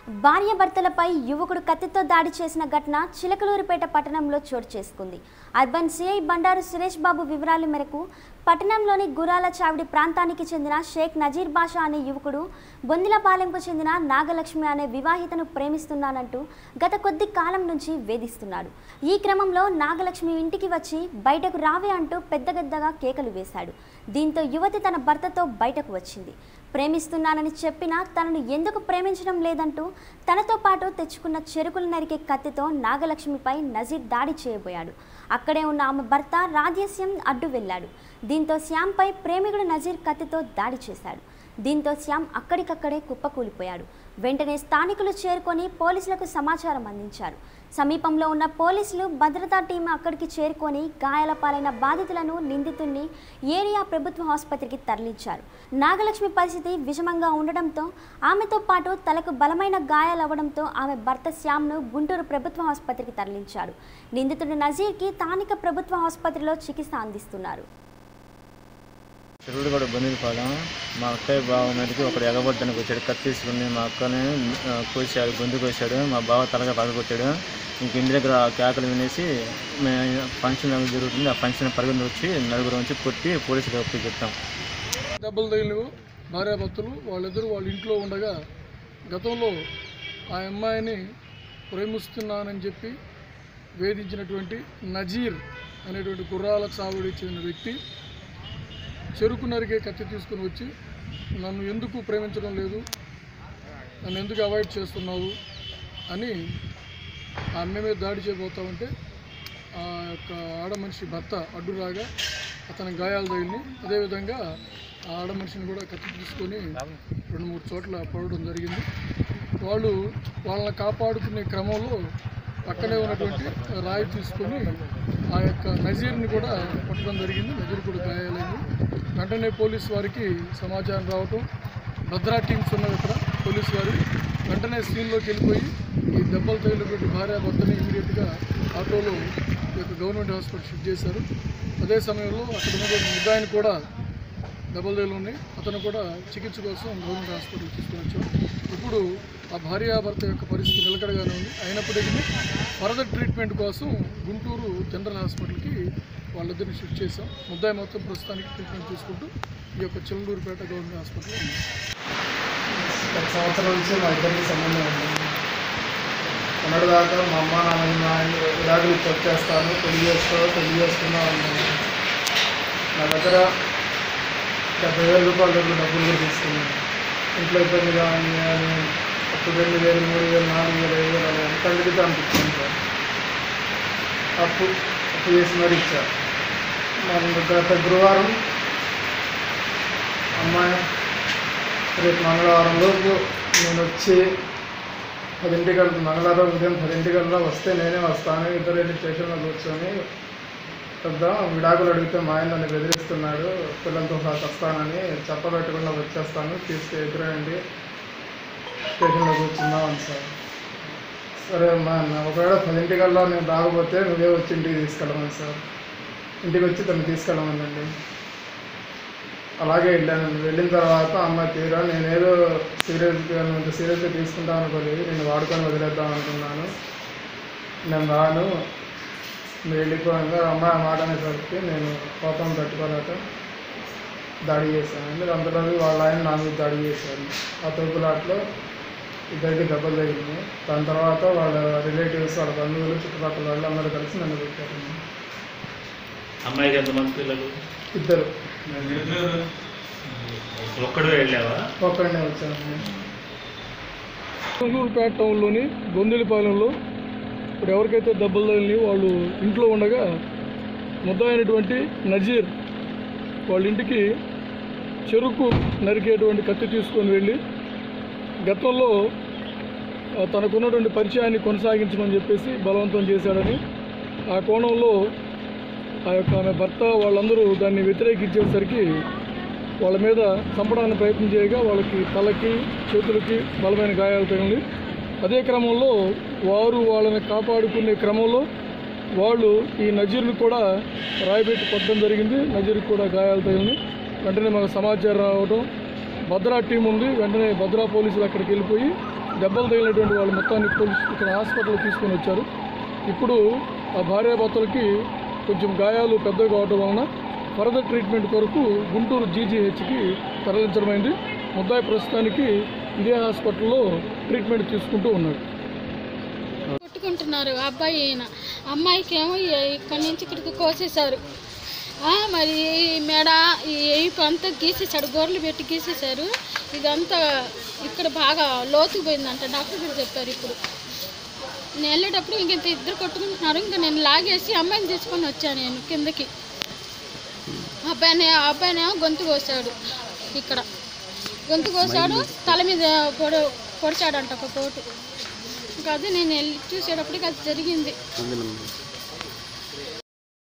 భార్యాభర్తలపై యువకుడు కత్తితో దాడి చేసిన ఘటన చిలకలూరిపేట పట్టణంలో చోటు చేసుకుంది అర్బన్ సిఐ బండారు సురేష్ బాబు వివరాల మేరకు పట్టణంలోని గురాల చావిడి ప్రాంతానికి చెందిన షేక్ నజీర్ బాషా అనే యువకుడు బొందిలపాలెంకు చెందిన నాగలక్ష్మి అనే వివాహితను ప్రేమిస్తున్నానంటూ గత కొద్ది కాలం నుంచి వేధిస్తున్నాడు ఈ క్రమంలో నాగలక్ష్మి ఇంటికి వచ్చి బయటకు రావే అంటూ పెద్ద పెద్దగా కేకలు వేశాడు దీంతో యువతి తన భర్తతో బయటకు వచ్చింది ప్రేమిస్తున్నానని చెప్పినా తనను ఎందుకు ప్రేమించడం లేదంటూ తనతో పాటు తెచ్చుకున్న చెరుకులు నరికే కత్తితో నాగలక్ష్మిపై నజీర్ దాడి చేయబోయాడు అక్కడే ఉన్న ఆమె భర్త రాధేశ్యం అడ్డు వెళ్ళాడు దీంతో శ్యామ్పై ప్రేమికుడు నజీర్ కత్తితో దాడి చేశాడు దీంతో శ్యామ్ అక్కడికక్కడే కుప్పకూలిపోయాడు వెంటనే స్థానికులు చేరుకొని పోలీసులకు సమాచారం అందించారు సమీపంలో ఉన్న పోలీసులు భద్రతా టీం అక్కడికి చేరుకొని గాయాల పాలైన బాధితులను నిందితుల్ని ఏరియా ప్రభుత్వ ఆసుపత్రికి తరలించారు నాగలక్ష్మి పరిస్థితి విషమంగా ఉండడంతో ఆమెతో పాటు తలకు బలమైన గాయాలవ్వడంతో ఆమె భర్త శ్యామ్ను గుంటూరు ప్రభుత్వ ఆసుపత్రికి తరలించారు నిందితుడు నజీర్కి స్థానిక ప్రభుత్వ ఆసుపత్రిలో చికిత్స అందిస్తున్నారు చెరువులు కూడా బంధువులపాలెం మా అక్కయ్య బావ మీదకి ఒకడు ఎగబడ్డానికి వచ్చాడు కత్తి తీసుకుని మా అక్కని ఆ, కోసాడు గొంతు కోసాడు మా బావ తలగా పగలగొట్టాడు ఇంక ఇంటి దగ్గర ఆ కేకలు వినేసి మేము ఫంక్షన్ ఏదో జరుగుతుంది ఆ ఫంక్షన్ పరిగెత్తి వచ్చి నలుగురు వచ్చి కొట్టి పోలీసులకు ఒప్పి చెప్తాం దెబ్బలు తగిలినవు భార్యాభర్తలు వాళ్ళిద్దరూ వాళ్ళ ఇంట్లో ఉండగా గతంలో ఆ అమ్మాయిని ప్రేమిస్తున్నానని చెప్పి వేధించినటువంటి నజీర్ అనేటువంటి గుర్రాల సాగుడి చెందిన వ్యక్తి చెరుకు నరికే కత్తి తీసుకుని వచ్చి నన్ను ఎందుకు ప్రేమించడం లేదు నన్ను ఎందుకు అవాయిడ్ చేస్తున్నావు అని ఆ అమ్మాయి మీద దాడి చేయబోతా ఉంటే ఆ యొక్క ఆడ మనిషి భర్త అడ్డు రాగా అతని గాయాలు తగిలి అదేవిధంగా ఆ ఆడ మనిషిని కూడా కత్తి తీసుకొని రెండు మూడు చోట్ల పడడం జరిగింది వాళ్ళు వాళ్ళని కాపాడుకునే క్రమంలో పక్కనే ఉన్నటువంటి రాయి తీసుకొని ఆ యొక్క నజీర్ని కూడా పట్టడం జరిగింది నజీర్ కూడా గాయాలైంది వెంటనే పోలీస్ వారికి సమాచారం రావటం భద్రా టీమ్స్ ఉన్నవి ఇక్కడ పోలీస్ వారు వెంటనే సీన్లోకి వెళ్ళిపోయి ఈ దెబ్బలు తగిలినటువంటి భార్య భర్తని ఇమీడియట్గా ఆటోలో ఈ యొక్క గవర్నమెంట్ హాస్పిటల్ షిఫ్ట్ చేశారు అదే సమయంలో అక్కడ ఉన్నటువంటి ముద్దాయిని కూడా దెబ్బలు తగిలి ఉన్నాయి అతను కూడా చికిత్స కోసం గవర్నమెంట్ హాస్పిటల్ తీసుకుని వచ్చాం ఇప్పుడు ఆ భార్యాభర్త యొక్క పరిస్థితి నిలకడగానే ఉంది అయినప్పటికీ ఫర్దర్ ట్రీట్మెంట్ కోసం గుంటూరు జనరల్ హాస్పిటల్కి వాళ్ళిద్దరిని షిఫ్ట్ చేశాం ముద్దాయి మొత్తం ప్రస్తుతానికి ట్రీట్మెంట్ తీసుకుంటూ ఈ యొక్క చిల్లూరుపేట గవర్నమెంట్ హాస్పిటల్లో ఉంది ఒక సంవత్సరం నుంచి మా ఇద్దరికి సంబంధం ఉంది మొన్నటి దాకా మా అమ్మ నాన్న మా ఆయన విడాకులు వచ్చేస్తాను పెళ్లి చేసుకో పెళ్లి చేసుకున్నా ఉన్నాను నా దగ్గర డెబ్బై వేల రూపాయల దగ్గర డబ్బులు కూడా తీసుకున్నాను ఇంట్లో ఇబ్బందిగా ఉంది అని అప్పుడు రెండు వేలు మూడు వేలు నాలుగు వేలు ఐదు వేలు అలా ఎంత అడిగితే అంత ఇచ్చాను సార్ అప్పు అప్పు చేసి మరీ ఇచ్చా మన గత గురువారం అమ్మాయి రేపు మంగళవారం లోపు నేను వచ్చి పదింటికల్లా మంగళవారం ఉదయం పదింటికల్లా వస్తే నేనే వస్తాను ఇద్దరు వెళ్ళి స్టేషన్లో కూర్చొని వద్దాం విడాకులు అడిగితే మా ఆయన నన్ను బెదిరిస్తున్నాడు పిల్లలతో సహా వస్తానని చెప్పబెట్టకుండా వచ్చేస్తాను తీసుకు ఎదురండి స్టేషన్లో కూర్చుందాం అని సార్ సరే మా అన్న ఒకవేళ పదింటికల్లా నేను రాకపోతే నువ్వే వచ్చి ఇంటికి తీసుకెళ్ళమని సార్ ఇంటికి వచ్చి తను తీసుకెళ్ళమనండి అలాగే వెళ్ళాను వెళ్ళిన తర్వాత అమ్మాయి తీరా నేనేదో సీరియస్గా ఇంత సీరియస్గా తీసుకుంటాను అనుకోలేదు నేను వాడుకొని వదిలేద్దాం అనుకున్నాను నేను రాను మీరు వెళ్ళిపోయాక అమ్మాయి ఆ మాట అనేసరికి నేను కోపం తట్టుకోలేక దాడి చేశాను ఎందుకు అంతలో వాళ్ళ ఆయన నా మీద దాడి చేశారు ఆ తోపులాట్లో ఇద్దరికి దెబ్బలు తగిలింది దాని తర్వాత వాళ్ళ రిలేటివ్స్ వాళ్ళ బంధువులు చుట్టుపక్కల వాళ్ళు అందరూ కలిసి నన్ను పెట్టారు అమ్మాయికి ఎంతమంది పిల్లలు ఇద్దరు ఒక్కడు వెళ్ళావా ఒక్కడనే వచ్చాను నేను. చిల్లూరుపేట టౌన్లోని గొందెలిపాలెంలో ఇప్పుడు ఎవరికైతే దెబ్బలు తగిలినాయో వాళ్ళు ఇంట్లో ఉండగా ముద్దాయినటువంటి నజీర్ వాళ్ళ ఇంటికి చెరుకు నరికేటువంటి కత్తి తీసుకొని వెళ్ళి గతంలో ఆ, తనకున్నటువంటి పరిచయాన్ని కొనసాగించమని చెప్పేసి బలవంతం చేశాడని ఆ కోణంలో ఆ యొక్క ఆమె భర్త వాళ్ళందరూ దాన్ని వ్యతిరేకించేసరికి వాళ్ళ మీద చంపడానికి ప్రయత్నం చేయగా వాళ్ళకి తలకి చేతులకి బలమైన గాయాలు తగిలి అదే క్రమంలో వారు వాళ్ళని కాపాడుకునే క్రమంలో వాళ్ళు ఈ నజీర్ను కూడా రాయిపెట్టి కొట్టడం జరిగింది నజీర్కి కూడా గాయాలు తగిలినాయి వెంటనే మాకు సమాచారం రావడం భద్రా టీం ఉంది వెంటనే భద్రా పోలీసులు అక్కడికి వెళ్ళిపోయి దెబ్బలు తగిలినటువంటి వాళ్ళు మొత్తాన్ని పోలీసు ఇక్కడ హాస్పిటల్ తీసుకొని వచ్చారు ఇప్పుడు ఆ భార్యాభర్తలకి కొంచెం గాయాలు పెద్దగా కావడం వలన ఫర్దర్ ట్రీట్మెంట్ కొరకు గుంటూరు జీజీహెచ్కి తరలించడమైంది ముద్దాయి ప్రస్తుతానికి ఇదే హాస్పిటల్లో ట్రీట్మెంట్ తీసుకుంటూ ఉన్నాడు కొట్టుకుంటున్నారు అబ్బాయి ఈయన అమ్మాయికి ఏమో ఇక్కడి నుంచి ఇక్కడికి కోసేశారు ఆ, మరి ఈ మెడ ఈ ఏపు అంతా గీసేశాడు గొర్రెలు పెట్టి గీసేశారు ఇదంతా ఇక్కడ బాగా లోతు పోయిందంట డాక్టర్ గారు చెప్పారు ఇప్పుడు నేను వెళ్ళేటప్పుడు ఇంక ఇంత ఇద్దరు కొట్టుకుంటున్నారు ఇంకా నేను లాగేసి అమ్మాయిని తీసుకొని వచ్చాను నేను కిందకి అబ్బాయిని అబ్బాయినేమో గొంతు కోసాడు ఇక్కడ గొంతు కోసాడు తల మీద పొడి పొడిచాడంట ఒక పోటు ఇంకా అది నేను వెళ్ళి చూసేటప్పటికి అది జరిగింది